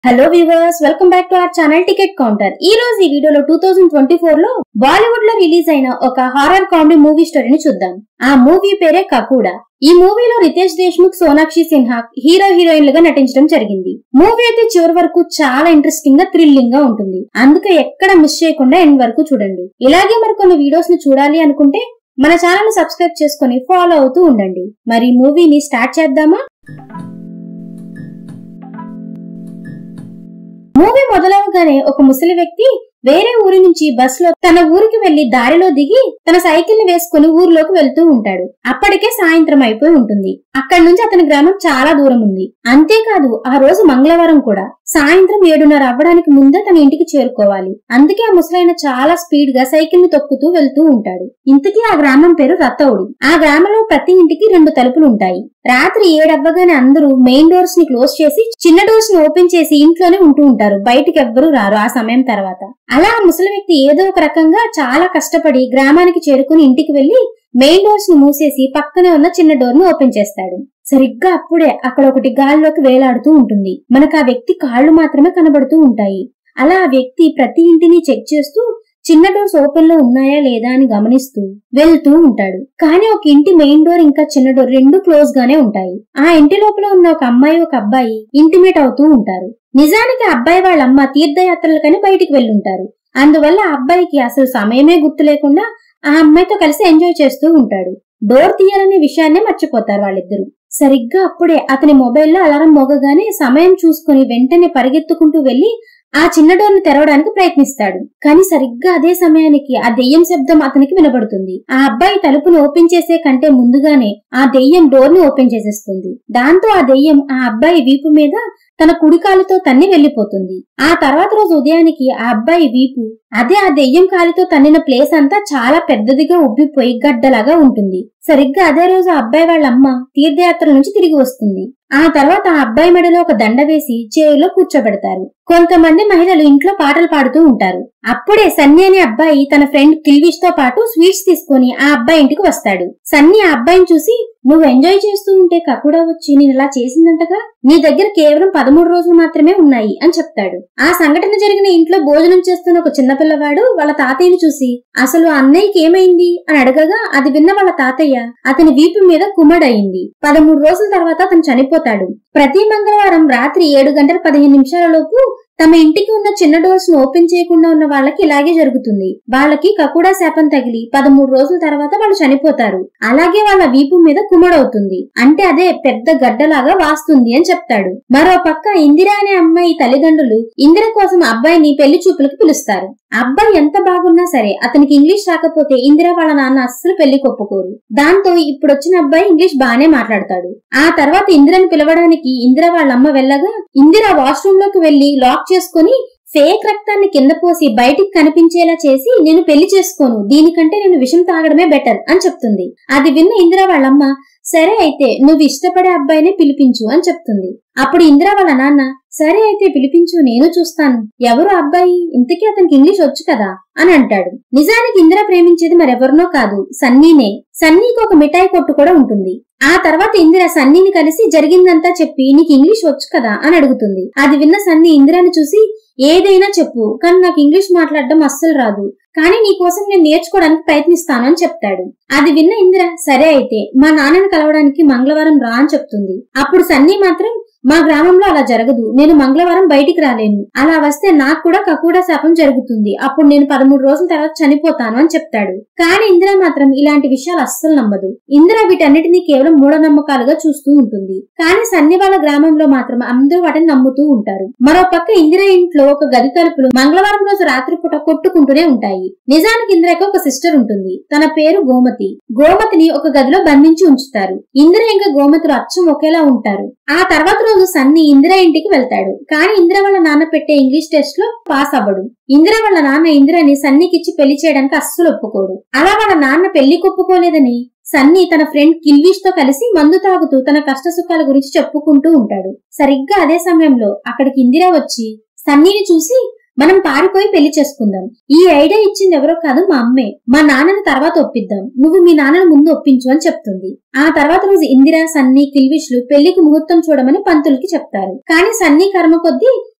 hello viewers welcome back to our channel ticket counter ఈ రోజు ఈ వీడియోలో టూ థౌజండ్ ట్వంటీ ఫోర్ లో బాలీవుడ్ లో రిలీజ్ అయిన ఒక హారర్ కామెడీ మూవీ స్టోరీని చూద్దాం ఆ మూవీ పేరే కకూడా ఈ మూవీలో రితేష్ దేశ్ముఖ్ సోనాక్షి సిన్హా హీరో హీరోయిన్లుగా నటించడం జరిగింది మూవీ అయితే చివరి వరకు చాలా ఇంట్రెస్టింగ్ గా థ్రిల్లింగ్ గా ఉంటుంది అందుకే ఎక్కడ మిస్ చేయకుండా ఎండ్ వరకు చూడండి ఇలాగే మరి కొన్ని వీడియోస్ ని చూడాలి అనుకుంటే మన ఛానల్ ని సబ్స్క్రైబ్ చేసుకుని ఫాలో అవుతూ ఉండండి మరి ఈ మూవీని స్టార్ట్ చేద్దామా మూవీ మొదలవగానే ఒక ముసలి వ్యక్తి వేరే ఊరి నుంచి బస్ లో తన ఊరికి వెళ్లి దారిలో దిగి తన సైకిల్ ని వేసుకుని ఊర్లోకి వెళ్తూ ఉంటాడు అప్పటికే సాయంత్రం అయిపోయి ఉంటుంది అక్కడి నుంచి అతని గ్రామం చాలా దూరం ఉంది అంతేకాదు ఆ రోజు మంగళవారం కూడా సాయంత్రం ఏడున్నర అవ్వడానికి ముందే తన ఇంటికి చేరుకోవాలి అందుకే ఆ ముసలైన చాలా స్పీడ్ గా సైకిల్ ని తొక్కుతూ వెళ్తూ ఉంటాడు ఇంతకీ ఆ గ్రామం పేరు రత్తౌడి ఆ గ్రామంలో ప్రతి ఇంటికి రెండు తలుపులు ఉంటాయి రాత్రి ఏడవ్వగానే అందరూ మెయిన్ డోర్స్ ని క్లోజ్ చేసి చిన్న డోర్స్ ని ఓపెన్ చేసి ఇంట్లోనే ఉంటూ ఉంటారు బయటికి ఎవ్వరూ రారు ఆ సమయం తర్వాత అలా ఆ ముసలి వ్యక్తి ఏదో ఒక రకంగా చాలా కష్టపడి గ్రామానికి చేరుకుని ఇంటికి వెళ్లి మెయిన్ డోర్స్ ని మూసేసి పక్కనే ఉన్న చిన్న డోర్ ని ఓపెన్ చేస్తాడు సరిగ్గా అప్పుడే అక్కడ ఒకటి గాల్లోకి వేలాడుతూ ఉంటుంది మనకు ఆ వ్యక్తి కాళ్ళు మాత్రమే కనబడుతూ ఉంటాయి అలా ఆ వ్యక్తి ప్రతి ఇంటిని చెక్ చేస్తూ చిన్న డోర్స్ ఓపెన్ లో ఉన్నాయా లేదా అని గమనిస్తూ వెళ్తూ ఉంటాడు కానీ ఒక ఇంటి మెయిన్ డోర్ ఇంకా చిన్న డోర్ రెండు క్లోజ్ గానే ఉంటాయి ఆ ఇంటి లోపల ఉన్న ఒక అమ్మాయి ఒక అబ్బాయి ఇంటిమేట్ అవుతూ ఉంటారు నిజానికి ఆ అబ్బాయి వాళ్ళ అమ్మ తీర్థయాత్రలకని బయటికి వెళ్ళుంటారు అందువల్ల ఆ అబ్బాయికి అసలు సమయమే గుర్తు లేకుండా ఆ అమ్మాయితో కలిసి ఎంజాయ్ చేస్తూ ఉంటాడు డోర్ తీయాలనే విషయాన్నే మర్చిపోతారు వాళ్ళిద్దరు సరిగ్గా అప్పుడే అతని మొబైల్లో అలారం మోగగానే సమయం చూసుకుని వెంటనే పరిగెత్తుకుంటూ వెళ్లి ఆ చిన్న డోర్ ని తెరవడానికి ప్రయత్నిస్తాడు కానీ సరిగ్గా అదే సమయానికి ఆ దెయ్యం శబ్దం అతనికి వినబడుతుంది ఆ అబ్బాయి తలుపును ఓపెన్ చేసే కంటే ముందుగానే ఆ దెయ్యం డోర్ ని ఓపెన్ చేసేస్తుంది దాంతో ఆ దెయ్యం ఆ అబ్బాయి వీపు మీద తన కుడికాలుతో తన్ని వెళ్లిపోతుంది ఆ తర్వాత రోజు ఉదయానికి ఆ అబ్బాయి వీపు అదే ఆ దెయ్యం కాలితో తన్నిన ప్లేస్ అంతా చాలా పెద్దదిగా ఉబ్బిపోయి గడ్డలాగా ఉంటుంది సరిగ్గా అదే రోజు ఆ అబ్బాయి వాళ్ళ అమ్మ తీర్థయాత్ర నుంచి తిరిగి వస్తుంది ఆ తర్వాత ఆ అబ్బాయి మెడలో ఒక దండ వేసి చేయిలో కూర్చోబెడతారు కొంతమంది మహిళలు ఇంట్లో పాటలు పాడుతూ ఉంటారు అప్పుడే సన్నీ అనే అబ్బాయి తన ఫ్రెండ్ కిల్విష్ తో పాటు స్వీట్స్ తీసుకొని ఆ అబ్బాయి ఇంటికి వస్తాడు సన్నీ ఆ అబ్బాయిని చూసి నువ్వు ఎంజాయ్ చేస్తూ ఉంటే కకుడా వచ్చి నేను ఇలా చేసిందంటగా నీ దగ్గర కేవలం పదమూడు రోజులు మాత్రమే ఉన్నాయి అని చెప్తాడు ఆ సంఘటన జరిగిన ఇంట్లో భోజనం చేస్తున్న ఒక చిన్న పిల్లవాడు వాళ్ళ తాతయ్యని చూసి అసలు ఆ అన్నయ్యకి ఏమైంది అని అడగగా అది విన్న వాళ్ళ తాతయ్య అతని వీపు మీద కుమ్మడయింది పదమూడు రోజుల తర్వాత అతను చనిపోతాడు ప్రతి మంగళవారం రాత్రి ఏడు గంటల పదిహేను నిమిషాల లోపు తమ ఇంటికి ఉన్న చిన్న డోర్స్ ను ఓపెన్ చేయకుండా ఉన్న వాళ్ళకి ఇలాగే జరుగుతుంది వాళ్ళకి కకుడా శాపం తగిలి పదమూడు రోజుల తర్వాత వాళ్ళు చనిపోతారు అలాగే వాళ్ళ వీపు మీద కుమ్మడవుతుంది అంటే అదే పెద్ద గడ్డలాగా వాస్తుంది అని చెప్తాడు మరో పక్క ఇందిరా అనే అమ్మాయి తల్లిదండ్రులు ఇందిర కోసం అబ్బాయిని పెళ్లి చూపులకు పిలుస్తారు అబ్బాయి ఎంత బాగున్నా సరే అతనికి ఇంగ్లీష్ రాకపోతే ఇందిర వాళ్ళ నాన్న అస్సలు పెళ్లి కొప్పుకోరు దాంతో ఇప్పుడు వచ్చిన అబ్బాయి ఇంగ్లీష్ బానే మాట్లాడతాడు ఆ తర్వాత ఇందిరని పిలవడానికి ఇందిర వాళ్ళ అమ్మ వెళ్ళగా ఇందిర వాష్రూమ్ లోకి వెళ్లి లాక్ చేసుకుని ఫేక్ రక్తాన్ని కింద పోసి బయటికి కనిపించేలా చేసి నేను పెళ్లి చేసుకోను దీనికంటే నేను విషం తాగడమే బెటర్ అని చెప్తుంది అది విన్న ఇందిరా వాళ్ళమ్మ సరే అయితే నువ్వు ఇష్టపడే అబ్బాయినే పిలిపించు అని చెప్తుంది అప్పుడు ఇందిరా వాళ్ళ నాన్న సరే అయితే పిలిపించు నేను చూస్తాను ఎవరు అబ్బాయి ఇంతకీ అతనికి ఇంగ్లీష్ వచ్చు కదా అని అంటాడు నిజానికి ఇందిర ప్రేమించేది మరెవరినో కాదు సన్నీనే సన్నీకి ఒక మిఠాయి కొట్టు కూడా ఉంటుంది ఆ తర్వాత ఇందిర సన్నీని కలిసి జరిగిందంతా చెప్పి నీకు ఇంగ్లీష్ వచ్చు కదా అని అడుగుతుంది అది విన్న సన్నీ ఇందిరాని చూసి ఏదైనా చెప్పు కానీ నాకు ఇంగ్లీష్ మాట్లాడడం అస్సలు రాదు కానీ నీ కోసం నేను నేర్చుకోవడానికి ప్రయత్నిస్తాను అని చెప్తాడు అది విన్న ఇందిర సరే అయితే మా నాన్నని కలవడానికి మంగళవారం రా అని చెప్తుంది అప్పుడు సన్నీ మాత్రం మా గ్రామంలో అలా జరగదు నేను మంగళవారం బయటికి రాలేను అలా వస్తే నాకు కూడా కకూడా శాపం జరుగుతుంది అప్పుడు నేను పదమూడు రోజుల తర్వాత చనిపోతాను అని చెప్తాడు కానీ ఇందిర మాత్రం ఇలాంటి విషయాలు అస్సలు నమ్మదు ఇందిర వీటన్నిటినీ కేవలం మూఢనమ్మకాలుగా చూస్తూ ఉంటుంది కానీ సన్ని వాళ్ళ గ్రామంలో మాత్రం అందరూ వాటిని నమ్ముతూ ఉంటారు మరో పక్క ఇందిర ఇంట్లో ఒక గది తలుపులు మంగళవారం రోజు రాత్రిపూట కొట్టుకుంటూనే ఉంటాయి నిజానికి ఇందిరకి ఒక సిస్టర్ ఉంటుంది తన పేరు గోమతి గోమతిని ఒక గదిలో బంధించి ఉంచుతారు ఇందిర ఇంకా గోమతులు అచ్చం ఒకేలా ఉంటారు ఆ తర్వాత రోజు సన్ని ఇందిర ఇంటికి వెళ్తాడు కానీ ఇందిర వాళ్ళ నాన్న పెట్టే ఇంగ్లీష్ టెస్ట్ లో పాస్ అవ్వడు ఇందిర వాళ్ళ నాన్న ఇందిరని సన్నికిచ్చి పెళ్లి చేయడానికి అస్సలు ఒప్పుకోడు అలా వాళ్ళ నాన్న పెళ్లి కొప్పుకోలేదని సన్నీ తన ఫ్రెండ్ కిల్విష్ తో కలిసి మందు తాగుతూ తన కష్ట సుఖాల గురించి చెప్పుకుంటూ ఉంటాడు సరిగ్గా అదే సమయంలో అక్కడికి ఇందిర వచ్చి సన్నీని చూసి మనం పారిపోయి పెళ్లి చేసుకుందాం ఈ ఐడియా ఇచ్చింది ఎవరో కాదు మా అమ్మే మా నాన్నని తర్వాత ఒప్పిద్దాం నువ్వు మీ నాన్నని ముందు ఒప్పించు అని చెప్తుంది ఆ తర్వాత రోజు ఇందిరా సన్నీ కిల్విష్లు పెళ్లికి ముహూర్తం చూడమని పంతులకి చెప్తారు కానీ సన్నీ కర్మ కొద్దీ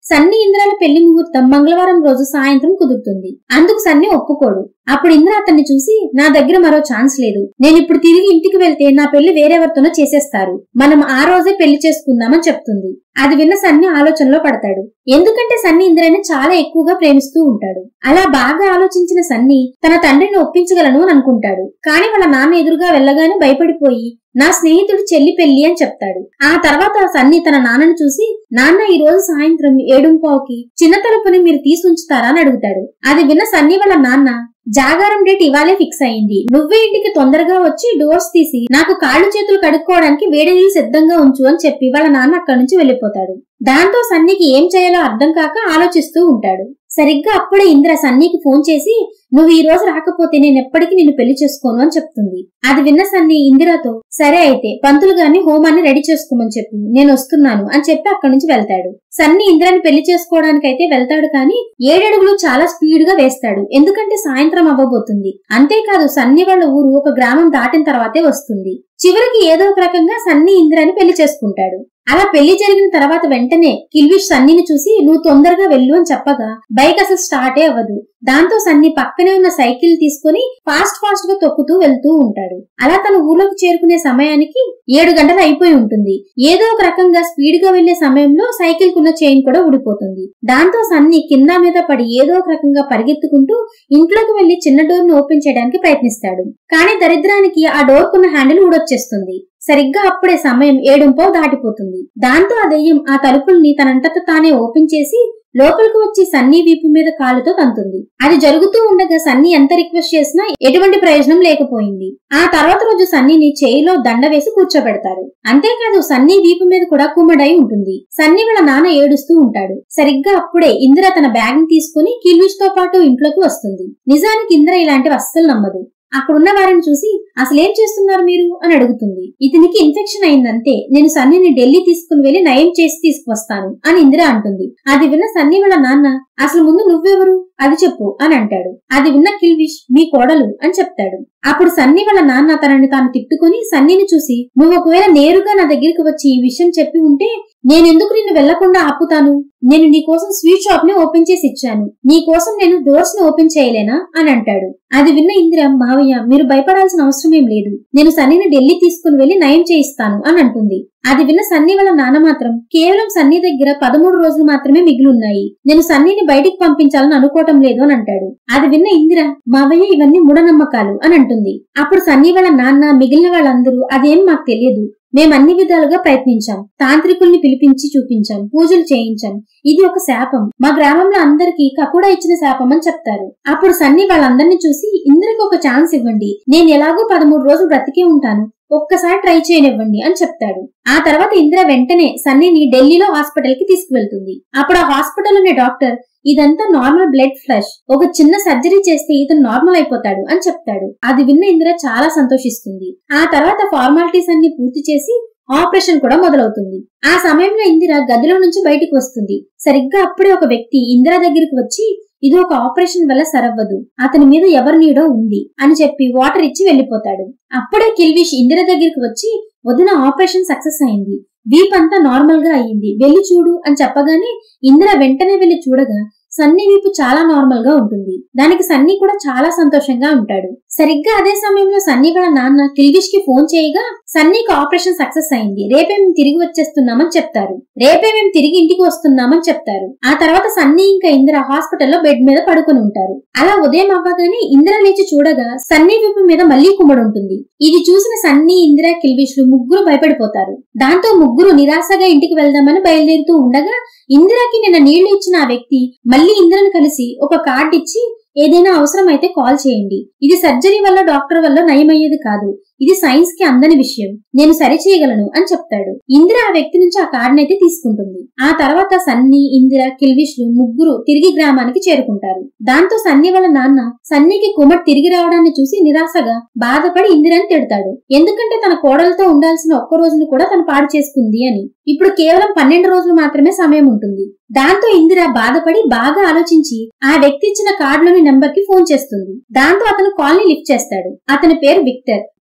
సన్నీ ఇంద్రాల పెళ్లి ముహూర్తం మంగళవారం రోజు సాయంత్రం కుదురుతుంది అందుకు సన్నీ ఒప్పుకోడు అప్పుడు ఇంద్ర అతన్ని చూసి నా దగ్గర మరో ఛాన్స్ లేదు నేను ఇప్పుడు తిరిగి ఇంటికి వెళ్తే నా పెళ్లి వేరెవరితోనో చేసేస్తారు మనం ఆ రోజే పెళ్లి చేసుకుందామని చెప్తుంది అది విన్న సన్నీ ఆలోచనలో పడతాడు ఎందుకంటే సన్నీ ఇంద్రని చాలా ఎక్కువగా ప్రేమిస్తూ ఉంటాడు అలా బాగా ఆలోచించిన సన్నీ తన తండ్రిని ఒప్పించగలను అని అనుకుంటాడు కానీ వాళ్ళ నాన్న ఎదురుగా వెళ్ళగానే భయపడిపోయి నా స్నేహితుడు చెల్లి పెళ్లి అని చెప్తాడు ఆ తర్వాత సన్నీ తన నాన్నని చూసి నాన్న ఈ రోజు సాయంత్రం ఏడుంపావుకి చిన్న తలుపుని మీరు తీసి ఉంచుతారా అని అడుగుతాడు అది విన్న సన్నీ వాళ్ళ నాన్న జాగారం డేట్ ఇవాళే ఫిక్స్ అయింది నువ్వే ఇంటికి తొందరగా వచ్చి డోర్స్ తీసి నాకు కాళ్ళు చేతులు కడుక్కోవడానికి వేడి నీళ్ళు సిద్ధంగా ఉంచు అని చెప్పి వాళ్ళ నాన్న అక్కడి నుంచి వెళ్లిపోతాడు దాంతో సన్నీకి ఏం చేయాలో అర్థం కాక ఆలోచిస్తూ ఉంటాడు సరిగ్గా అప్పుడే ఇంద్ర సన్నీకి ఫోన్ చేసి నువ్వు ఈ రోజు రాకపోతే నేను ఎప్పటికీ నిన్ను పెళ్లి చేసుకోను అని చెప్తుంది అది విన్న సన్నీ ఇందిరాతో సరే అయితే పంతులు గారిని హోమాన్ని రెడీ చేసుకోమని చెప్పు నేను వస్తున్నాను అని చెప్పి అక్కడి నుంచి వెళ్తాడు సన్నీ ఇంద్రాని పెళ్లి చేసుకోవడానికైతే వెళ్తాడు కానీ ఏడడుగులు చాలా స్పీడ్ గా వేస్తాడు ఎందుకంటే సాయంత్రం అవ్వబోతుంది అంతేకాదు సన్నీ వాళ్ళ ఊరు ఒక గ్రామం దాటిన తర్వాతే వస్తుంది చివరికి ఏదో ఒక రకంగా సన్నీ ఇంద్రాని పెళ్లి చేసుకుంటాడు అలా పెళ్లి జరిగిన తర్వాత వెంటనే కిల్విష్ సన్నీని చూసి నువ్వు తొందరగా వెళ్ళు అని చెప్పగా బైక్ అసలు స్టార్టే అవ్వదు దాంతో సన్నీ పక్కనే ఉన్న సైకిల్ తీసుకుని ఫాస్ట్ ఫాస్ట్ గా తొక్కుతూ వెళ్తూ ఉంటాడు అలా తన ఊర్లోకి చేరుకునే సమయానికి ఏడు గంటలు అయిపోయి ఉంటుంది ఏదో ఒక రకంగా స్పీడ్ గా వెళ్లే సమయంలో సైకిల్ కున్న చైన్ కూడా ఊడిపోతుంది దాంతో సన్నీ కింద మీద పడి ఏదో ఒక రకంగా పరిగెత్తుకుంటూ ఇంట్లోకి వెళ్లి చిన్న డోర్ ను ఓపెన్ చేయడానికి ప్రయత్నిస్తాడు కానీ దరిద్రానికి ఆ డోర్ కున్న హ్యాండిల్ ఊడొచ్చేస్తుంది సరిగ్గా అప్పుడే సమయం ఏడుంపో దాటిపోతుంది దాంతో ఆ దెయ్యం ఆ తలుపుల్ని తనంతట తానే ఓపెన్ చేసి లోపలికి వచ్చి సన్నీ వీపు మీద కాలుతో తంతుంది అది జరుగుతూ ఉండగా సన్నీ ఎంత రిక్వెస్ట్ చేసినా ఎటువంటి ప్రయోజనం లేకపోయింది ఆ తర్వాత రోజు సన్నీని చేయిలో దండ వేసి కూర్చోబెడతారు అంతేకాదు సన్నీ వీపు మీద కూడా కుమ్మడై ఉంటుంది సన్నీ వాళ్ళ నాన్న ఏడుస్తూ ఉంటాడు సరిగ్గా అప్పుడే ఇందిర తన బ్యాగ్ ని తీసుకుని కిల్విష్ తో పాటు ఇంట్లోకి వస్తుంది నిజానికి ఇందిర ఇలాంటివి అస్సలు నమ్మదు అక్కడున్న వారిని చూసి అసలేం చేస్తున్నారు మీరు అని అడుగుతుంది ఇతనికి ఇన్ఫెక్షన్ అయిందంతే నేను సన్నీని ఢిల్లీ తీసుకుని వెళ్లి నయం చేసి తీసుకువస్తాను అని ఇందిర అంటుంది అది విన్న సన్నీ వాళ్ళ నాన్న అసలు ముందు నువ్వెవరు అది చెప్పు అని అంటాడు అది విన్న కిల్విష్ మీ కోడలు అని చెప్తాడు అప్పుడు సన్నీ వాళ్ళ నాన్న తనని తాను తిట్టుకుని సన్నీని చూసి నువ్వు ఒకవేళ నేరుగా నా దగ్గరికి వచ్చి ఈ విషయం చెప్పి ఉంటే నేనెందుకు నిన్ను వెళ్లకుండా ఆపుతాను నేను నీ కోసం స్వీట్ షాప్ ని ఓపెన్ చేసి ఇచ్చాను నీ కోసం నేను డోర్స్ ని ఓపెన్ చేయలేనా అని అంటాడు అది విన్న ఇందిర మావయ్య మీరు భయపడాల్సిన అవసరం ఏం లేదు నేను సన్నీని ఢిల్లీ తీసుకుని వెళ్లి నయం చేయిస్తాను అని అంటుంది అది విన్న సన్నీ వాళ్ళ నాన్న మాత్రం కేవలం సన్నీ దగ్గర పదమూడు రోజులు మాత్రమే మిగిలి ఉన్నాయి నేను సన్నీని బయటికి పంపించాలని అనుకోవటం లేదు అని అంటాడు అది విన్న ఇందిర మావయ్య ఇవన్నీ మూఢనమ్మకాలు అని అంటుంది అప్పుడు సన్నీ వాళ్ళ నాన్న మిగిలిన వాళ్ళందరూ అదేం మాకు తెలియదు మేము అన్ని విధాలుగా ప్రయత్నించాం తాంత్రికుల్ని పిలిపించి చూపించాం పూజలు చేయించాం ఇది ఒక శాపం మా గ్రామంలో అందరికీ కకుడా ఇచ్చిన శాపం అని చెప్తారు అప్పుడు సన్నీ వాళ్ళందరినీ చూసి ఇంద్రకి ఒక ఛాన్స్ ఇవ్వండి నేను ఎలాగో పదమూడు రోజులు బ్రతికే ఉంటాను ఒక్కసారి ట్రై చేయనివ్వండి అని చెప్తాడు ఆ తర్వాత ఇంద్ర వెంటనే సన్నీని ఢిల్లీలో హాస్పిటల్ కి తీసుకువెళ్తుంది అప్పుడు ఆ హాస్పిటల్ అనే డాక్టర్ ఇదంతా నార్మల్ బ్లడ్ ఫ్లష్ ఒక చిన్న సర్జరీ చేస్తే ఇతను నార్మల్ అయిపోతాడు అని చెప్తాడు అది విన్న ఇందిర చాలా సంతోషిస్తుంది ఆ తర్వాత ఫార్మాలిటీస్ అన్ని పూర్తి చేసి ఆపరేషన్ కూడా మొదలవుతుంది ఆ సమయంలో ఇందిర గదిలో నుంచి బయటికి వస్తుంది సరిగ్గా అప్పుడే ఒక వ్యక్తి ఇందిర దగ్గరికి వచ్చి ఇది ఒక ఆపరేషన్ వల్ల సరవ్వదు అతని మీద ఎవరి నీడో ఉంది అని చెప్పి వాటర్ ఇచ్చి వెళ్లిపోతాడు అప్పుడే కిల్విష్ ఇందిర దగ్గరికి వచ్చి వదిన ఆపరేషన్ సక్సెస్ అయింది వీప్ అంతా నార్మల్ గా అయ్యింది వెళ్లి చూడు అని చెప్పగానే ఇందిర వెంటనే వెళ్లి చూడగా సన్నీ వీపు చాలా నార్మల్ గా ఉంటుంది దానికి సన్నీ కూడా చాలా సంతోషంగా ఉంటాడు సరిగ్గా అదే సమయంలో సన్నీ వాళ్ళ నాన్న కిల్విష్ కి ఫోన్ చేయగా సన్నీకి ఆపరేషన్ సక్సెస్ అయింది రేపే మేము తిరిగి వచ్చేస్తున్నామని చెప్తారు రేపే మేము తిరిగి ఇంటికి వస్తున్నామని చెప్తారు ఆ తర్వాత సన్నీ ఇంకా ఇందిర హాస్పిటల్లో బెడ్ మీద పడుకొని ఉంటారు అలా ఉదయం అవ్వగానే ఇందిర లేచి చూడగా సన్నీ వీపు మీద మళ్లీ కుమ్మడి ఉంటుంది ఇది చూసిన సన్నీ ఇందిర కిల్విష్లు ముగ్గురు భయపడిపోతారు దాంతో ముగ్గురు నిరాశగా ఇంటికి వెళ్దామని బయలుదేరుతూ ఉండగా ఇందిరకి నిన్న నీళ్లు ఇచ్చిన ఆ వ్యక్తి మళ్ళీ ఇందిరను కలిసి ఒక కార్డు ఇచ్చి ఏదైనా అవసరమైతే కాల్ చేయండి ఇది సర్జరీ వల్ల డాక్టర్ వల్ల నయమయ్యేది కాదు ఇది సైన్స్ కి అందని విషయం నేను సరి చేయగలను అని చెప్తాడు ఇందిర ఆ వ్యక్తి నుంచి ఆ కార్డునైతే తీసుకుంటుంది ఆ తర్వాత సన్నీ ఇందిర కిల్విష్లు ముగ్గురు తిరిగి గ్రామానికి చేరుకుంటారు దాంతో సన్నీ వాళ్ళ నాన్న సన్నీకి కుమర్ తిరిగి రావడాన్ని చూసి నిరాశగా బాధపడి ఇందిరని తిడతాడు ఎందుకంటే తన కోడలతో ఉండాల్సిన ఒక్క రోజును కూడా తను పాడు చేసుకుంది అని ఇప్పుడు కేవలం పన్నెండు రోజులు మాత్రమే సమయం ఉంటుంది దాంతో ఇందిర బాధపడి బాగా ఆలోచించి ఆ వ్యక్తి ఇచ్చిన కార్డులోని నెంబర్ కి ఫోన్ చేస్తుంది దాంతో అతను కాల్ ని లిఫ్ట్ చేస్తాడు అతని పేరు విక్టర్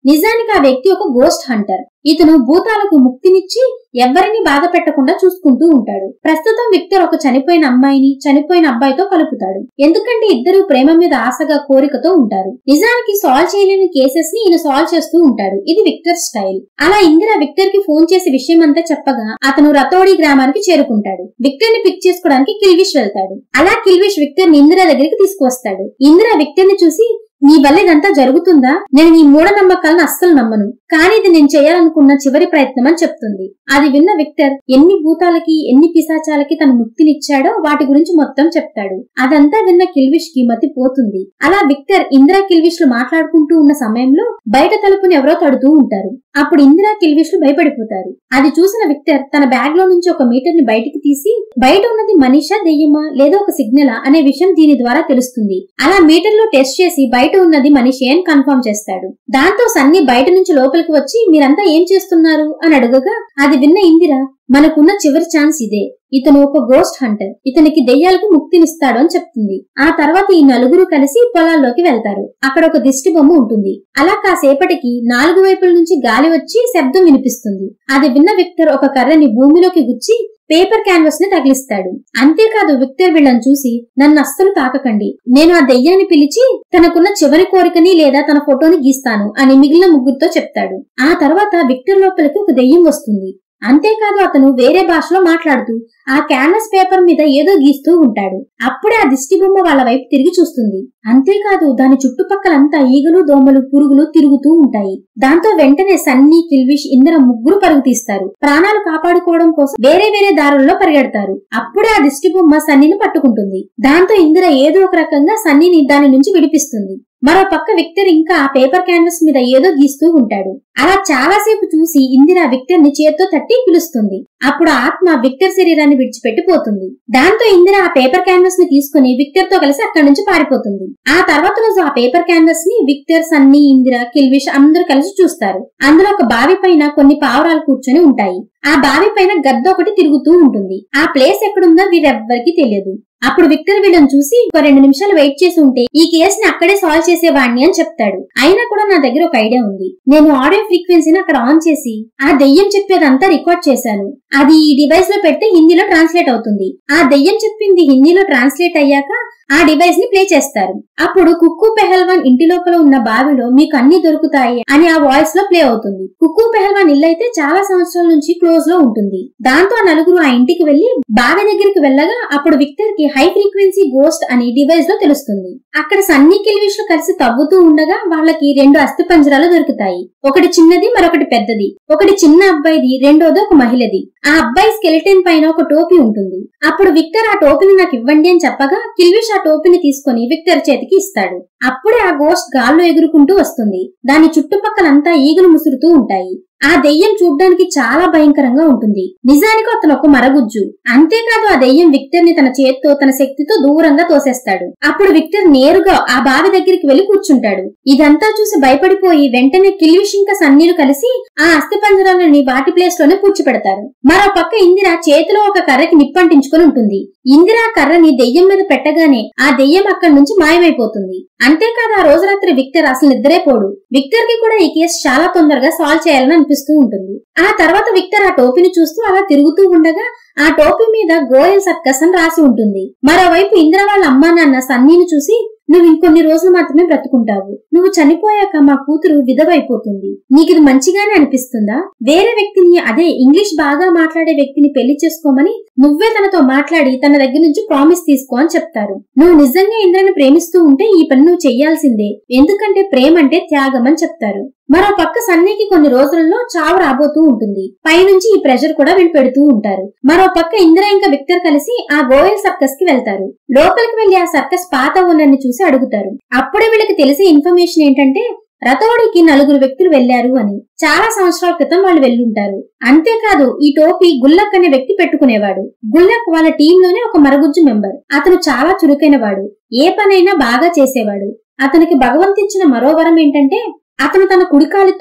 నిజానికి ఆ వ్యక్తి ఒక గోస్ట్ హంటర్ ఇతను భూతాలకు ముక్తినిచ్చి ఎవ్వరిని బాధ పెట్టకుండా చూసుకుంటూ ఉంటాడు ప్రస్తుతం విక్టర్ ఒక చనిపోయిన అమ్మాయిని చనిపోయిన అబ్బాయితో కలుపుతాడు ఎందుకంటే ఇద్దరు ప్రేమ మీద ఆశగా కోరికతో ఉంటారు నిజానికి సాల్వ్ చేయలేని కేసెస్ ని ఈయన సాల్వ్ చేస్తూ ఉంటాడు ఇది విక్టర్ స్టైల్ అలా ఇందిర విక్టర్ కి ఫోన్ చేసి విషయం అంతా చెప్పగా అతను రతోడి గ్రామానికి చేరుకుంటాడు విక్టర్ ని పిక్ చేసుకోవడానికి కిల్విష్ వెళ్తాడు అలా కిల్విష్ విక్టర్ ని ఇందిర దగ్గరికి తీసుకువస్తాడు ఇందిర విక్టర్ ని చూసి నీ వల్ల ఇదంతా జరుగుతుందా నేను నీ మూఢనమ్మకాలను అస్సలు నమ్మను కానీ ఇది నేను చేయాలనుకున్న చివరి ప్రయత్నం అని చెప్తుంది అది విన్న విక్టర్ ఎన్ని భూతాలకి ఎన్ని పిశాచాలకి తన ముక్తినిచ్చాడో వాటి గురించి మొత్తం చెప్తాడు అదంతా విన్న కిల్విష్ కి మతి పోతుంది అలా విక్టర్ ఇందిరా కిల్విష్ లు మాట్లాడుకుంటూ ఉన్న సమయంలో బయట తలుపుని ఎవరో తడుతూ ఉంటారు అప్పుడు ఇందిరా కిల్విష్ లు భయపడిపోతారు అది చూసిన విక్టర్ తన బ్యాగ్ లో నుంచి ఒక మీటర్ ని బయటికి తీసి బయట ఉన్నది మనీషా దెయ్యమా లేదా ఒక సిగ్నలా అనే విషయం దీని ద్వారా తెలుస్తుంది అలా మీటర్ లో టెస్ట్ చేసి బయట ఉన్నది మనిషి అని కన్ఫర్మ్ చేస్తాడు దాంతో సన్నీ బయట నుంచి లోపలికి వచ్చి మీరంతా ఏం చేస్తున్నారు అని అడగగా అది విన్న ఇందిర మనకున్న చివరి ఛాన్స్ ఇదే ఇతను ఒక గోస్ట్ హంటర్ ఇతనికి దెయ్యాలకు ముక్తినిస్తాడు అని చెప్తుంది ఆ తర్వాత ఈ నలుగురు కలిసి పొలాల్లోకి వెళ్తారు అక్కడ ఒక దిష్టి బొమ్మ ఉంటుంది అలా కాసేపటికి నాలుగు వైపుల నుంచి గాలి వచ్చి శబ్దం వినిపిస్తుంది అది విన్న విక్టర్ ఒక కర్రని భూమిలోకి గుచ్చి పేపర్ క్యాన్వాస్ ని తగిలిస్తాడు అంతేకాదు విక్టర్ వీళ్ళని చూసి నన్ను అస్సలు తాకకండి నేను ఆ దెయ్యాన్ని పిలిచి తనకున్న చివరి కోరికని లేదా తన ఫోటోని గీస్తాను అని మిగిలిన ముగ్గురితో చెప్తాడు ఆ తర్వాత విక్టర్ లోపలికి ఒక దెయ్యం వస్తుంది అంతేకాదు అతను వేరే భాషలో మాట్లాడుతూ ఆ క్యాన్వస్ పేపర్ మీద ఏదో గీస్తూ ఉంటాడు అప్పుడే ఆ దిష్టి బొమ్మ వాళ్ళ వైపు తిరిగి చూస్తుంది అంతేకాదు దాని చుట్టుపక్కలంతా ఈగలు దోమలు పురుగులు తిరుగుతూ ఉంటాయి దాంతో వెంటనే సన్నీ కిల్విష్ ఇందర ముగ్గురు పరుగు తీస్తారు ప్రాణాలు కాపాడుకోవడం కోసం వేరే వేరే దారుల్లో పరిగెడతారు అప్పుడే ఆ దిష్టి బొమ్మ సన్నీని పట్టుకుంటుంది దాంతో ఇందిర ఏదో ఒక రకంగా సన్నీని దాని నుంచి విడిపిస్తుంది మరో పక్క విక్టర్ ఇంకా ఆ పేపర్ క్యాన్వస్ మీద ఏదో గీస్తూ ఉంటాడు అలా చాలాసేపు చూసి ఇందిర విక్టర్ ని చేత్తో తట్టి పిలుస్తుంది అప్పుడు ఆత్మ విక్టర్ శరీరాన్ని విడిచిపెట్టి పోతుంది దాంతో ఇందిర ఆ పేపర్ క్యాన్వస్ ని తీసుకుని విక్టర్ తో కలిసి అక్కడి నుంచి పారిపోతుంది ఆ తర్వాత రోజు ఆ పేపర్ క్యాన్వస్ ని విక్టర్ సన్నీ ఇందిర కిల్విష్ అందరూ కలిసి చూస్తారు అందులో ఒక బావి పైన కొన్ని పావురాలు కూర్చొని ఉంటాయి ఆ బావి పైన గద్ద ఒకటి తిరుగుతూ ఉంటుంది ఆ ప్లేస్ ఎక్కడుందో వీరెవ్వరికీ తెలియదు అప్పుడు విక్టర్ వీళ్ళని చూసి ఒక రెండు నిమిషాలు వెయిట్ చేసి ఉంటే ఈ కేసుని అక్కడే సాల్వ్ చేసేవాడిని అని చెప్తాడు అయినా కూడా నా దగ్గర ఒక ఐడియా ఉంది నేను ఆడియో ఫ్రీక్వెన్సీని అక్కడ ఆన్ చేసి ఆ దెయ్యం చెప్పేదంతా రికార్డ్ చేశాను అది ఈ డివైస్ లో పెడితే హిందీలో ట్రాన్స్లేట్ అవుతుంది ఆ దెయ్యం చెప్పింది హిందీలో ట్రాన్స్లేట్ అయ్యాక ఆ డివైస్ ని ప్లే చేస్తారు అప్పుడు కుక్కు పెహల్వాన్ ఇంటి లోపల ఉన్న బావిలో మీకు అన్ని దొరుకుతాయి అని ఆ వాయిస్ లో ప్లే అవుతుంది కుక్కు పెహల్వాన్ ఇల్లు అయితే చాలా సంవత్సరాల నుంచి క్లోజ్ లో ఉంటుంది దాంతో ఆ నలుగురు ఆ ఇంటికి వెళ్లి బావి దగ్గరికి వెళ్ళగా అప్పుడు విక్టర్ కి హై ఫ్రీక్వెన్సీ గోస్ట్ అని డివైస్ లో తెలుస్తుంది అక్కడ సన్నీ కిల్విష్ లో కలిసి తవ్వుతూ ఉండగా వాళ్ళకి రెండు అస్థి పంజరాలు దొరుకుతాయి ఒకటి చిన్నది మరొకటి పెద్దది ఒకటి చిన్న అబ్బాయిది రెండోది ఒక మహిళది ఆ అబ్బాయి స్కెలిటన్ పైన ఒక టోపీ ఉంటుంది అప్పుడు విక్టర్ ఆ టోపీని నాకు ఇవ్వండి అని చెప్పగా కిల్విష్ ఆ టోపీని తీసుకుని విక్టర్ చేతికి ఇస్తాడు అప్పుడే ఆ గోస్ట్ గాల్లో ఎగురుకుంటూ వస్తుంది దాని చుట్టుపక్కలంతా ఈగలు ముసురుతూ ఉంటాయి ఆ దెయ్యం చూడ్డానికి చాలా భయంకరంగా ఉంటుంది నిజానికి అతను ఒక మరగుజ్జు అంతేకాదు ఆ దెయ్యం విక్టర్ ని తన చేత్తో తన శక్తితో దూరంగా తోసేస్తాడు అప్పుడు విక్టర్ నేరుగా ఆ బావి దగ్గరికి వెళ్లి కూర్చుంటాడు ఇదంతా చూసి భయపడిపోయి వెంటనే కిల్విష్ ఇంకా సన్నీలు కలిసి ఆ అస్థి పంజరాలని వాటి ప్లేస్ లోనే పూడ్చిపెడతారు మరో పక్క ఇందిర చేతిలో ఒక కర్రకి నిప్పంటించుకొని ఉంటుంది ఇందిర ఆ కర్రని దెయ్యం మీద పెట్టగానే ఆ దెయ్యం అక్కడి నుంచి మాయమైపోతుంది అంతేకాదు ఆ రోజు రాత్రి విక్టర్ అసలు నిద్రే పోడు విక్టర్ కి కూడా ఈ కేసు చాలా తొందరగా సాల్వ్ చేయాలని అనిపిస్తూ ఉంటుంది ఆ తర్వాత విక్టర్ ఆ టోపీని చూస్తూ అలా తిరుగుతూ ఉండగా ఆ టోపీ మీద గోయల్ సర్కస్ అని రాసి ఉంటుంది మరోవైపు ఇంద్ర వాళ్ళ అమ్మా నాన్న సన్నీని చూసి నువ్వు ఇంకొన్ని రోజులు మాత్రమే బ్రతుకుంటావు నువ్వు చనిపోయాక మా కూతురు విధవైపోతుంది నీకు ఇది మంచిగానే అనిపిస్తుందా వేరే వ్యక్తిని అదే ఇంగ్లీష్ బాగా మాట్లాడే వ్యక్తిని పెళ్లి చేసుకోమని నువ్వే తనతో మాట్లాడి తన దగ్గర నుంచి ప్రామిస్ తీసుకో అని చెప్తారు నువ్వు నిజంగా ఇంద్రని ప్రేమిస్తూ ఉంటే ఈ పని నువ్వు చెయ్యాల్సిందే ఎందుకంటే ప్రేమ అంటే త్యాగం అని చెప్తారు మరో పక్క సన్నీకి కొన్ని రోజులలో చావు రాబోతూ ఉంటుంది పైనుంచి ఈ ప్రెషర్ కూడా వీళ్ళు పెడుతూ ఉంటారు మరో పక్క ఇందిర ఇంకా విక్టర్ కలిసి ఆ గోయల్ సర్కస్ కి వెళ్తారు లోపలికి వెళ్లి ఆ సర్కస్ పాత ఓనర్ని చూసి అడుగుతారు అప్పుడే వీళ్ళకి తెలిసే ఇన్ఫర్మేషన్ ఏంటంటే రథోడికి నలుగురు వ్యక్తులు వెళ్లారు అని చాలా సంవత్సరాల క్రితం వాళ్ళు వెళ్ళుంటారు అంతేకాదు ఈ టోపీ గుల్లక్ అనే వ్యక్తి పెట్టుకునేవాడు గుల్లక్ వాళ్ళ టీంలోనే ఒక మరగుజ్జు మెంబర్ అతను చాలా చురుకైన వాడు ఏ పనైనా బాగా చేసేవాడు అతనికి భగవంత్ ఇచ్చిన మరో వరం ఏంటంటే అతను తన కుడికాలితో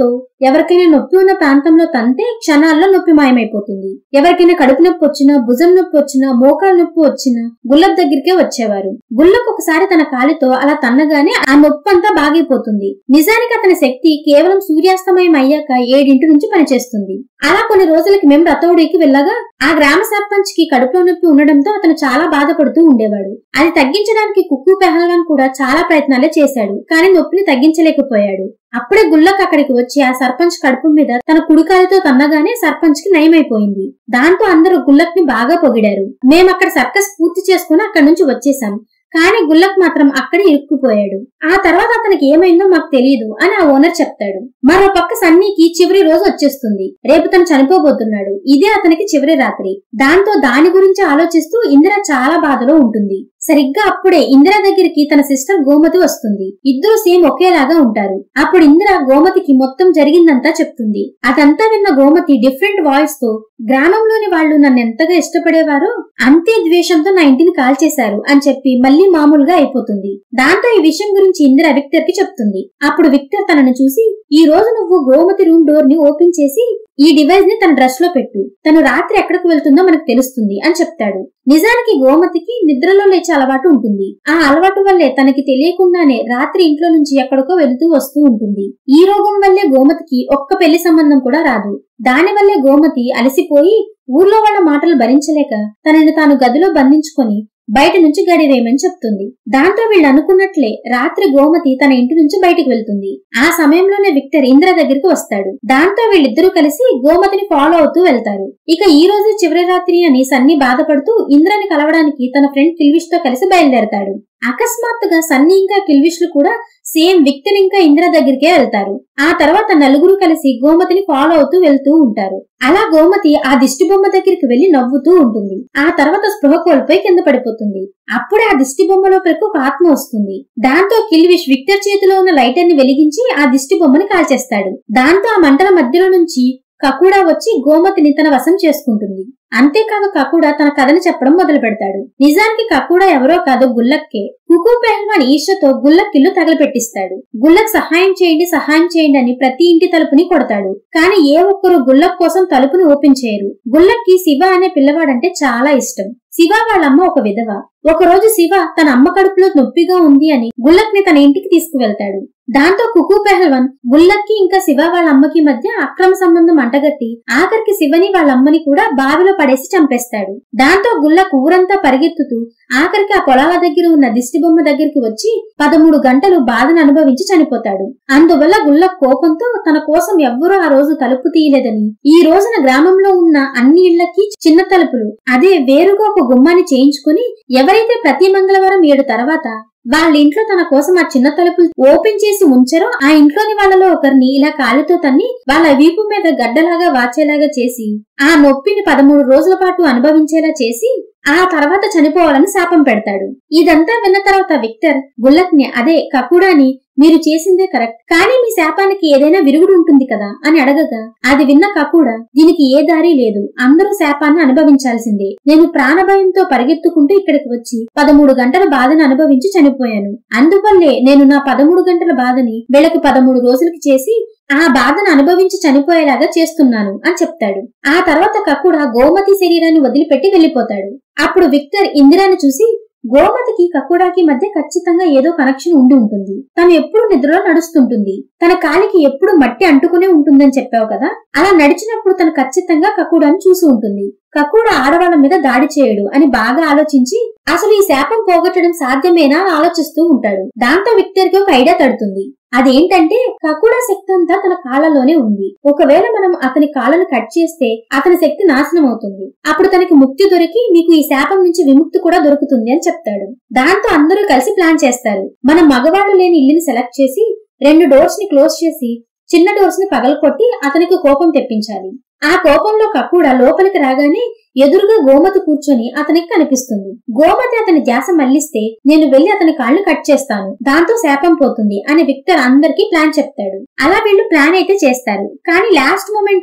ఎవరికైనా నొప్పి ఉన్న ప్రాంతంలో తంతే క్షణాల్లో నొప్పి మాయమైపోతుంది ఎవరికైనా కడుపు నొప్పి వచ్చినా భుజం నొప్పి వచ్చినా మోకాలు నొప్పి వచ్చినా గుల్లబ్ దగ్గరికే వచ్చేవారు గుల్లక్ ఒకసారి తన కాలితో అలా తన్నగానే ఆ నొప్పి అంతా బాగైపోతుంది నిజానికి అతని శక్తి కేవలం సూర్యాస్తమయం అయ్యాక ఏడింటి నుంచి పనిచేస్తుంది అలా కొన్ని రోజులకి మేము రతౌడికి వెళ్ళగా ఆ గ్రామ సర్పంచ్ కి కడుపులో నొప్పి ఉండడంతో అతను చాలా బాధపడుతూ ఉండేవాడు అది తగ్గించడానికి కుక్కు పెహల్వాన్ కూడా చాలా ప్రయత్నాలే చేశాడు కానీ నొప్పిని తగ్గించలేకపోయాడు అప్పుడే గుల్లక్ అక్కడికి వచ్చి ఆ సర్పంచ్ కడుపు మీద తన కుడికాలితో తన్నగానే సర్పంచ్ కి నయమైపోయింది దాంతో అందరూ గుల్లక్ ని బాగా పొగిడారు మేమక్కడ సర్కస్ పూర్తి చేసుకుని అక్కడి నుంచి వచ్చేసాం కానీ గుల్లక్ మాత్రం అక్కడే ఇరుక్కుపోయాడు ఆ తర్వాత అతనికి ఏమైందో మాకు తెలియదు అని ఆ ఓనర్ చెప్తాడు మరో పక్క సన్నీకి చివరి రోజు వచ్చేస్తుంది రేపు తను చనిపోబోతున్నాడు ఇదే అతనికి చివరి రాత్రి దాంతో దాని గురించి ఆలోచిస్తూ ఇందిర చాలా బాధలో ఉంటుంది సరిగ్గా అప్పుడే ఇందిర దగ్గరికి తన సిస్టర్ గోమతి వస్తుంది ఇద్దరు సేమ్ ఒకేలాగా ఉంటారు అప్పుడు ఇందిర గోమతికి మొత్తం జరిగిందంతా చెప్తుంది అదంతా విన్న గోమతి డిఫరెంట్ వాయిస్ తో గ్రామంలోని వాళ్ళు నన్ను ఎంతగా ఇష్టపడేవారో అంతే ద్వేషంతో నా ఇంటిని కాల్చేశారు అని చెప్పి మళ్ళీ మామూలుగా అయిపోతుంది దాంతో ఈ విషయం గురించి ఇందిర విక్టర్ కి చెప్తుంది అప్పుడు విక్టర్ తనను చూసి ఈ రోజు నువ్వు గోమతి రూమ్ డోర్ ని ఓపెన్ చేసి ఈ డివైస్ ని తన డ్రెస్ లో పెట్టు తను రాత్రి ఎక్కడికి వెళ్తుందో మనకు తెలుస్తుంది అని చెప్తాడు నిజానికి గోమతికి నిద్రలో లేచే అలవాటు ఉంటుంది ఆ అలవాటు వల్లే తనకి తెలియకుండానే రాత్రి ఇంట్లో నుంచి ఎక్కడికో వెళుతూ వస్తూ ఉంటుంది ఈ రోగం వల్లే గోమతికి ఒక్క పెళ్లి సంబంధం కూడా రాదు దాని వల్లే గోమతి అలసిపోయి ఊర్లో వాళ్ళ మాటలు భరించలేక తనని తాను గదిలో బంధించుకొని బయట నుంచి గడివేయమని చెప్తుంది దాంతో వీళ్ళు అనుకున్నట్లే రాత్రి గోమతి తన ఇంటి నుంచి బయటికి వెళ్తుంది ఆ సమయంలోనే విక్టర్ ఇంద్ర దగ్గరికి వస్తాడు దాంతో వీళ్ళిద్దరూ కలిసి గోమతిని ఫాలో అవుతూ వెళ్తారు ఇక ఈ రోజు చివరి రాత్రి అని సన్నీ బాధపడుతూ ఇంద్రని కలవడానికి తన ఫ్రెండ్ కిల్విష్ తో కలిసి బయలుదేరతాడు అకస్మాత్తుగా సన్నీ ఇంకా కిల్విష్లు కూడా సేమ్ విక్టర్ ఇంకా ఇంద్ర దగ్గరికే వెళ్తారు ఆ తర్వాత నలుగురు కలిసి గోమతిని ఫాలో అవుతూ వెళ్తూ ఉంటారు అలా గోమతి ఆ దిష్టి బొమ్మ దగ్గరికి వెళ్లి నవ్వుతూ ఉంటుంది ఆ తర్వాత స్పృహ కోల్పోయి కింద పడిపోతుంది అప్పుడే ఆ దిష్టి బొమ్మ లోపలికి ఒక ఆత్మ వస్తుంది దాంతో కిల్విష్ విక్టర్ చేతిలో ఉన్న లైటర్ ని వెలిగించి ఆ దిష్టి బొమ్మని కాల్చేస్తాడు దాంతో ఆ మంటల మధ్యలో నుంచి కకుడా వచ్చి గోమతిని తన వశం చేసుకుంటుంది అంతేకాదు కకుడా తన కథని చెప్పడం మొదలు పెడతాడు నిజానికి కకుడా ఎవరో కాదు గుల్లక్కే కుకు పెహల్వాన్ ఈర్షతో గుల్లక్ ఇల్లు తగలపెట్టిస్తాడు గుల్లక్ సహాయం చేయండి సహాయం చేయండి అని ప్రతి ఇంటి తలుపుని కొడతాడు కానీ ఏ ఒక్కరు గుల్లక్ కోసం తలుపుని ఓపెన్ చేయరు గుల్లక్కి శివ అనే పిల్లవాడంటే చాలా ఇష్టం శివ వాళ్ళమ్మ ఒక విధవ ఒక రోజు శివ తన అమ్మ కడుపులో నొప్పిగా ఉంది అని గుల్లక్ ని తన ఇంటికి తీసుకువెళ్తాడు దాంతో కుకు పెహల్వాన్ గుల్లక్కి ఇంకా శివ వాళ్ళ అమ్మకి మధ్య అక్రమ సంబంధం అంటగట్టి ఆఖరికి శివని వాళ్ళ అమ్మని కూడా బావిలో పడేసి చంపేస్తాడు దాంతో గుల్లక్ ఊరంతా పరిగెత్తుతూ ఆఖరికి ఆ పొలాల దగ్గర ఉన్న దిష్టి బొమ్మ దగ్గరికి వచ్చి పదమూడు గంటలు బాధను అనుభవించి చనిపోతాడు అందువల్ల గుల్లక్ కోపంతో తన కోసం ఎవ్వరూ ఆ రోజు తలుపు తీయలేదని ఈ రోజున గ్రామంలో ఉన్న అన్ని ఇళ్లకి చిన్న తలుపులు అదే వేరుగా ఒక గుమ్మాన్ని చేయించుకుని ఎవరైతే ప్రతి మంగళవారం ఏడు తర్వాత వాళ్ళ ఇంట్లో తన కోసం ఆ చిన్న తలుపులు ఓపెన్ చేసి ఉంచారో ఆ ఇంట్లోని వాళ్ళలో ఒకరిని ఇలా కాలితో తన్ని వాళ్ళ వీపు మీద గడ్డలాగా వాచేలాగా చేసి ఆ నొప్పిని పదమూడు రోజుల పాటు అనుభవించేలా చేసి ఆ తర్వాత చనిపోవాలని శాపం పెడతాడు ఇదంతా విన్న తర్వాత విక్టర్ గుల్లక్ ని అదే కకుడాని మీరు చేసిందే కరెక్ట్ కానీ మీ శాపానికి ఏదైనా విరుగుడు ఉంటుంది కదా అని అడగగా అది విన్న కకుడా దీనికి ఏ దారి లేదు అందరూ శాపాన్ని అనుభవించాల్సిందే నేను ప్రాణభయంతో పరిగెత్తుకుంటూ ఇక్కడికి వచ్చి పదమూడు గంటల బాధను అనుభవించి చనిపోయాను అందువల్లే నేను నా పదమూడు గంటల బాధని వీళ్ళకి పదమూడు రోజులకి చేసి ఆ బాధను అనుభవించి చనిపోయేలాగా చేస్తున్నాను అని చెప్తాడు ఆ తర్వాత కకుడ గోమతి శరీరాన్ని వదిలిపెట్టి వెళ్లిపోతాడు అప్పుడు విక్టర్ ఇందిరాని చూసి గోమతికి కక్కుడాకి మధ్య ఖచ్చితంగా ఏదో కనెక్షన్ ఉండి ఉంటుంది తను ఎప్పుడు నిద్రలో నడుస్తుంటుంది తన కాలికి ఎప్పుడు మట్టి అంటుకునే ఉంటుందని చెప్పావు కదా అలా నడిచినప్పుడు తను ఖచ్చితంగా కక్కుడాని చూసి ఉంటుంది కక్కుడ ఆడవాళ్ళ మీద దాడి చేయడు అని బాగా ఆలోచించి అసలు ఈ శాపం పోగొట్టడం సాధ్యమేనా అని ఆలోచిస్తూ ఉంటాడు దాంతో విక్టర్ కి ఒక ఐడియా తడుతుంది అదేంటంటే కకుడా శక్తి అంతా తన కాళ్ళలోనే ఉంది ఒకవేళ మనం అతని కాళ్ళను కట్ చేస్తే అతని శక్తి నాశనం అవుతుంది అప్పుడు తనకి ముక్తి దొరికి మీకు ఈ శాపం నుంచి విముక్తి కూడా దొరుకుతుంది అని చెప్తాడు దాంతో అందరూ కలిసి ప్లాన్ చేస్తారు మనం మగవాళ్ళు లేని ఇల్లుని సెలెక్ట్ చేసి రెండు డోర్స్ ని క్లోజ్ చేసి చిన్న డోర్స్ ని పగలకొట్టి అతనికి కోపం తెప్పించాలి ఆ కోపంలో కక్కుడ లోపలికి రాగానే ఎదురుగా గోమతి కూర్చొని అతనికి కనిపిస్తుంది గోమతి అతని ధ్యాస మళ్లిస్తే నేను వెళ్లి అతని కాళ్ళు కట్ చేస్తాను దాంతో శాపం పోతుంది అని విక్టర్ అందరికీ ప్లాన్ చెప్తాడు అలా వీళ్ళు ప్లాన్ అయితే చేస్తారు కానీ లాస్ట్ మూమెంట్ లో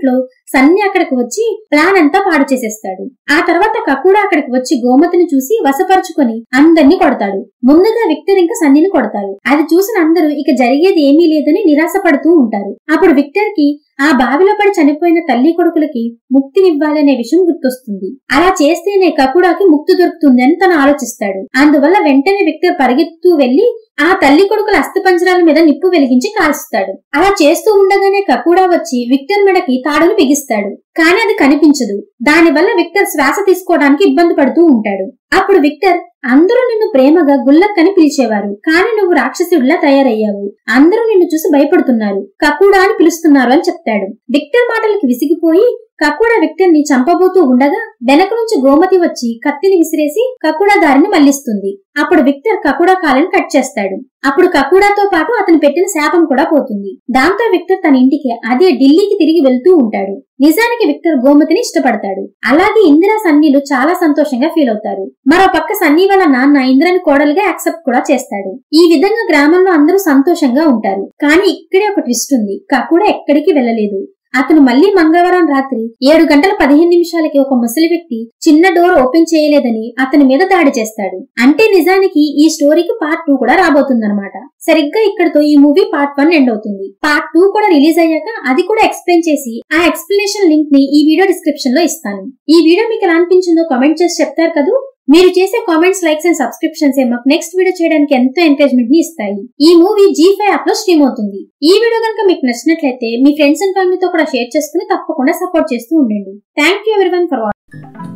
సన్ని అక్కడికి వచ్చి ప్లాన్ అంతా పాడు చేసేస్తాడు ఆ తర్వాత కకుడా అక్కడికి వచ్చి గోమతిని చూసి వశపరుచుకొని అందరినీ కొడతాడు ముందుగా విక్టర్ ఇంకా సన్నిని కొడతారు అది చూసిన అందరూ ఇక జరిగేది ఏమీ లేదని నిరాశపడుతూ ఉంటారు అప్పుడు విక్టర్ కి ఆ బావిలో పడి చనిపోయిన తల్లి కొడుకులకి ముక్తినివ్వాలనే విషయం గుర్తొస్తుంది అలా చేస్తేనే కకుడాకి ముక్తి దొరుకుతుంది అని తను ఆలోచిస్తాడు అందువల్ల వెంటనే విక్టర్ పరిగెత్తు వెళ్లి ఆ తల్లి కొడుకుల అస్థిపంజరాల మీద నిప్పు వెలిగించి కాల్చుతాడు అలా చేస్తూ ఉండగానే కకుడా వచ్చి విక్టర్ మెడకి తాడును బిగిస్తాడు కానీ అది కనిపించదు దానివల్ల విక్టర్ శ్వాస తీసుకోవడానికి ఇబ్బంది పడుతూ ఉంటాడు అప్పుడు విక్టర్ అందరూ నిన్ను ప్రేమగా గుల్లక్కని పిలిచేవారు కానీ నువ్వు రాక్షసుడిలా తయారయ్యావు అందరూ నిన్ను చూసి భయపడుతున్నారు కకుడా అని పిలుస్తున్నారు అని చెప్తాడు విక్టర్ మాటలకి విసిగిపోయి కకుడా విక్టర్ ని చంపబోతూ ఉండగా వెనక నుంచి గోమతి వచ్చి కత్తిని విసిరేసి కకుడా దారిని మళ్లిస్తుంది అప్పుడు విక్టర్ కకుడా కాలని కట్ చేస్తాడు అప్పుడు కకుడాతో పాటు అతను పెట్టిన శాపం కూడా పోతుంది దాంతో విక్టర్ తన ఇంటికి అదే ఢిల్లీకి తిరిగి వెళ్తూ ఉంటాడు నిజానికి విక్టర్ గోమతిని ఇష్టపడతాడు అలాగే ఇందిరా సన్నీలు చాలా సంతోషంగా ఫీల్ అవుతారు మరో పక్క సన్నీ వాళ్ళ నాన్న ఇందిరని కోడలుగా యాక్సెప్ట్ కూడా చేస్తాడు ఈ విధంగా గ్రామంలో అందరూ సంతోషంగా ఉంటారు కానీ ఇక్కడే ఒక ట్విస్ట్ ఉంది కకుడా ఎక్కడికి వెళ్ళలేదు అతను మళ్లీ మంగళవారం రాత్రి ఏడు గంటల పదిహేను నిమిషాలకి ఒక ముసలి వ్యక్తి చిన్న డోర్ ఓపెన్ చేయలేదని అతని మీద దాడి చేస్తాడు అంటే నిజానికి ఈ స్టోరీకి పార్ట్ టూ కూడా రాబోతుందన్నమాట సరిగ్గా ఇక్కడతో ఈ మూవీ పార్ట్ వన్ ఎండ్ అవుతుంది పార్ట్ టూ కూడా రిలీజ్ అయ్యాక అది కూడా ఎక్స్ప్లెయిన్ చేసి ఆ ఎక్స్ప్లెనేషన్ లింక్ ని ఈ వీడియో డిస్క్రిప్షన్ లో ఇస్తాను ఈ వీడియో మీకు ఎలా అనిపించిందో కామెంట్ చేసి చెప్తారు కదూ మీరు చేసే కామెంట్స్ లైక్స్ అండ్ సబ్స్క్రిప్షన్స్ మాకు నెక్స్ట్ వీడియో చేయడానికి ఎంతో ఎంకరేజ్మెంట్ ని ఇస్తాయి ఈ మూవీ జీ ఫైవ్ యాప్ లో స్ట్రీమ్ అవుతుంది ఈ వీడియో కనుక మీకు నచ్చినట్లయితే మీ ఫ్రెండ్స్ అండ్ ఫ్యామిలీతో కూడా షేర్ చేసుకుని తప్పకుండా సపోర్ట్ చేస్తూ ఉండండి thank you every for watching